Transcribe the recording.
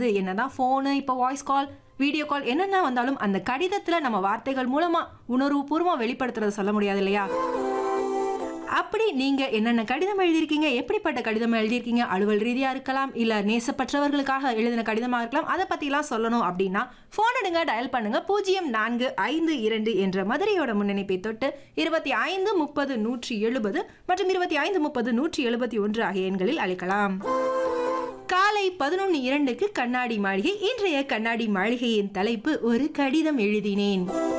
வந்து என்னதான் ஃபோனு இப்போ வாய்ஸ் கால் வீடியோ கால் என்னென்ன வந்தாலும் அந்த கடிதத்தில் நம்ம வார்த்தைகள் மூலமாக உணர்வுபூர்வமாக வெளிப்படுத்துறத சொல்ல முடியாது இல்லையா அப்படி நீங்க என்னென்ன கடிதம் எழுதியிருக்கீங்க எப்படிப்பட்ட கடிதம் எழுதியிருக்கீங்க அலுவல் ரீதியா இருக்கலாம் இல்ல நேசப்பற்றவர்களுக்காக எழுதின கடிதமா இருக்கலாம் அதை பத்திலாம் சொல்லணும் அப்படின்னா போன் எடுங்க டயல் பண்ணுங்க பூஜ்ஜியம் நான்கு ஐந்து இரண்டு என்ற மதுரையோட முன்னணிப்பை தொட்டு இருபத்தி ஐந்து முப்பது நூற்றி எழுபது மற்றும் இருபத்தி ஐந்து முப்பது நூற்றி எழுபத்தி ஒன்று ஆகிய எண்களில் அழைக்கலாம் காலை பதினொன்று இரண்டுக்கு கண்ணாடி மாளிகை இன்றைய கண்ணாடி மாளிகையின் தலைப்பு ஒரு கடிதம் எழுதினேன்